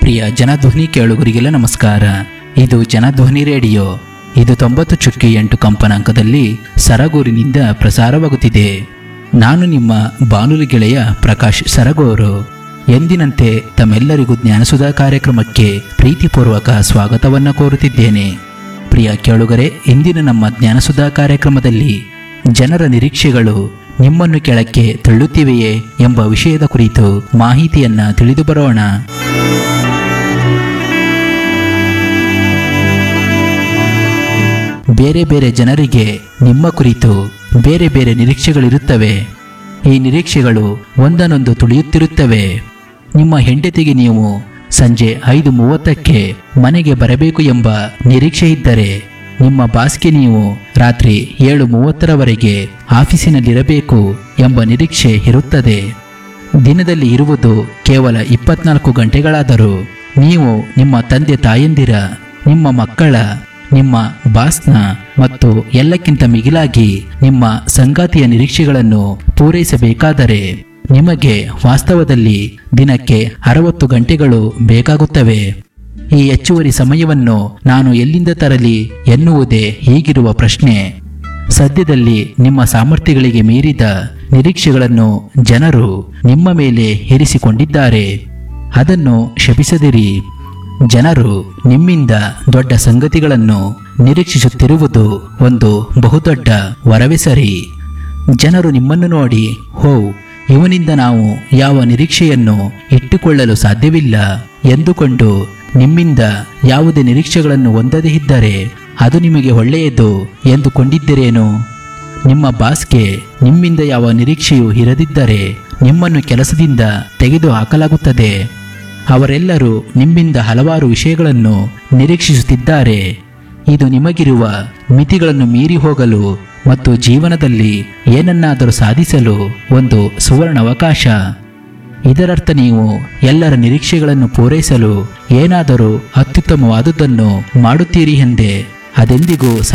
ಪ್ರಿಯ ಜನಧ್ವನಿ ಕೇಳುಗರಿಗೆಲ್ಲ ನಮಸ್ಕಾರ ಇದು ಜನಧ್ವನಿ ರೇಡಿಯೋ ಇದು ತೊಂಬತ್ತು ಚುಕ್ಕಿ ಎಂಟು ಕಂಪನಾಂಕದಲ್ಲಿ ಸರಗೂರಿನಿಂದ ಪ್ರಸಾರವಾಗುತ್ತಿದೆ ನಾನು ನಿಮ್ಮ ಬಾನುಲಿ ಗೆಳೆಯ ಪ್ರಕಾಶ್ ಸರಗೂರು ಎಂದಿನಂತೆ ತಮ್ಮೆಲ್ಲರಿಗೂ ಜ್ಞಾನಸುಧಾ ಕಾರ್ಯಕ್ರಮಕ್ಕೆ ಪ್ರೀತಿಪೂರ್ವಕ ಸ್ವಾಗತವನ್ನು ಕೋರುತ್ತಿದ್ದೇನೆ ಪ್ರಿಯ ಕೇಳುಗರೆ ಇಂದಿನ ನಮ್ಮ ಜ್ಞಾನಸುಧಾ ಕಾರ್ಯಕ್ರಮದಲ್ಲಿ ಜನರ ನಿರೀಕ್ಷೆಗಳು ನಿಮ್ಮನ್ನು ಕೆಳಕ್ಕೆ ತಳ್ಳುತ್ತಿವೆಯೇ ಎಂಬ ವಿಷಯದ ಕುರಿತು ಮಾಹಿತಿಯನ್ನ ತಿಳಿದು ಬರೋಣ ಬೇರೆ ಬೇರೆ ಜನರಿಗೆ ನಿಮ್ಮ ಕುರಿತು ಬೇರೆ ಬೇರೆ ನಿರೀಕ್ಷೆಗಳಿರುತ್ತವೆ ಈ ನಿರೀಕ್ಷೆಗಳು ಒಂದನ್ನೊಂದು ತುಳಿಯುತ್ತಿರುತ್ತವೆ ನಿಮ್ಮ ಹೆಂಡತಿಗೆ ನೀವು ಸಂಜೆ ಐದು ಮೂವತ್ತಕ್ಕೆ ಮನೆಗೆ ಬರಬೇಕು ಎಂಬ ನಿರೀಕ್ಷೆ ಇದ್ದರೆ ನಿಮ್ಮ ಬಾಸ್ಗೆ ನೀವು ರಾತ್ರಿ ಏಳು ಮೂವತ್ತರವರೆಗೆ ಆಫೀಸಿನಲ್ಲಿರಬೇಕು ಎಂಬ ನಿರೀಕ್ಷೆ ಇರುತ್ತದೆ ದಿನದಲ್ಲಿ ಇರುವುದು ಕೇವಲ ಇಪ್ಪತ್ನಾಲ್ಕು ಗಂಟೆಗಳಾದರೂ ನೀವು ನಿಮ್ಮ ತಂದೆ ತಾಯಂದಿರ ನಿಮ್ಮ ಮಕ್ಕಳ ನಿಮ್ಮ ಬಾಸ್ನ ಮತ್ತು ಎಲ್ಲಕ್ಕಿಂತ ಮಿಗಿಲಾಗಿ ನಿಮ್ಮ ಸಂಗಾತಿಯ ನಿರೀಕ್ಷೆಗಳನ್ನು ಪೂರೈಸಬೇಕಾದರೆ ನಿಮಗೆ ವಾಸ್ತವದಲ್ಲಿ ದಿನಕ್ಕೆ ಅರವತ್ತು ಗಂಟೆಗಳು ಬೇಕಾಗುತ್ತವೆ ಈ ಹೆಚ್ಚುವರಿ ಸಮಯವನ್ನು ನಾನು ಎಲ್ಲಿಂದ ತರಲಿ ಎನ್ನುವುದೇ ಹೀಗಿರುವ ಪ್ರಶ್ನೆ ಸದ್ಯದಲ್ಲಿ ನಿಮ್ಮ ಸಾಮರ್ಥ್ಯಗಳಿಗೆ ಮೀರಿದ ನಿರೀಕ್ಷೆಗಳನ್ನು ಜನರು ನಿಮ್ಮ ಮೇಲೆ ಇರಿಸಿಕೊಂಡಿದ್ದಾರೆ ಅದನ್ನು ಶಪಿಸದಿರಿ ಜನರು ನಿಮ್ಮಿಂದ ದೊಡ್ಡ ಸಂಗತಿಗಳನ್ನು ನಿರೀಕ್ಷಿಸುತ್ತಿರುವುದು ಒಂದು ಬಹುದೊಡ್ಡ ವರವೇ ಸರಿ ಜನರು ನಿಮ್ಮನ್ನು ನೋಡಿ ಹೋ ಇವನಿಂದ ನಾವು ಯಾವ ನಿರೀಕ್ಷೆಯನ್ನು ಇಟ್ಟುಕೊಳ್ಳಲು ಸಾಧ್ಯವಿಲ್ಲ ಎಂದುಕೊಂಡು ನಿಮ್ಮಿಂದ ಯಾವುದೇ ನಿರೀಕ್ಷೆಗಳನ್ನು ಹೊಂದದೇ ಇದ್ದರೆ ಅದು ನಿಮಗೆ ಒಳ್ಳೆಯದು ಎಂದುಕೊಂಡಿದ್ದೀರೇನು ನಿಮ್ಮ ಬಾಸ್ಗೆ ನಿಮ್ಮಿಂದ ಯಾವ ನಿರೀಕ್ಷೆಯೂ ಇರದಿದ್ದರೆ ನಿಮ್ಮನ್ನು ಕೆಲಸದಿಂದ ತೆಗೆದು ಹಾಕಲಾಗುತ್ತದೆ ಅವರೆಲ್ಲರೂ ನಿಮ್ಮಿಂದ ಹಲವಾರು ವಿಷಯಗಳನ್ನು ನಿರೀಕ್ಷಿಸುತ್ತಿದ್ದಾರೆ ಇದು ನಿಮಗಿರುವ ಮಿತಿಗಳನ್ನು ಮೀರಿ ಹೋಗಲು ಮತ್ತು ಜೀವನದಲ್ಲಿ ಏನನ್ನಾದರೂ ಸಾಧಿಸಲು ಒಂದು ಸುವರ್ಣ ಅವಕಾಶ ಇದರರ್ಥ ನೀವು ಎಲ್ಲರ ನಿರೀಕ್ಷೆಗಳನ್ನು ಪೂರೈಸಲು ಏನಾದರೂ ಅತ್ಯುತ್ತಮವಾದುದನ್ನು ಮಾಡುತ್ತೀರಿ ಎಂದೇ ಅದೆಂದಿಗೂ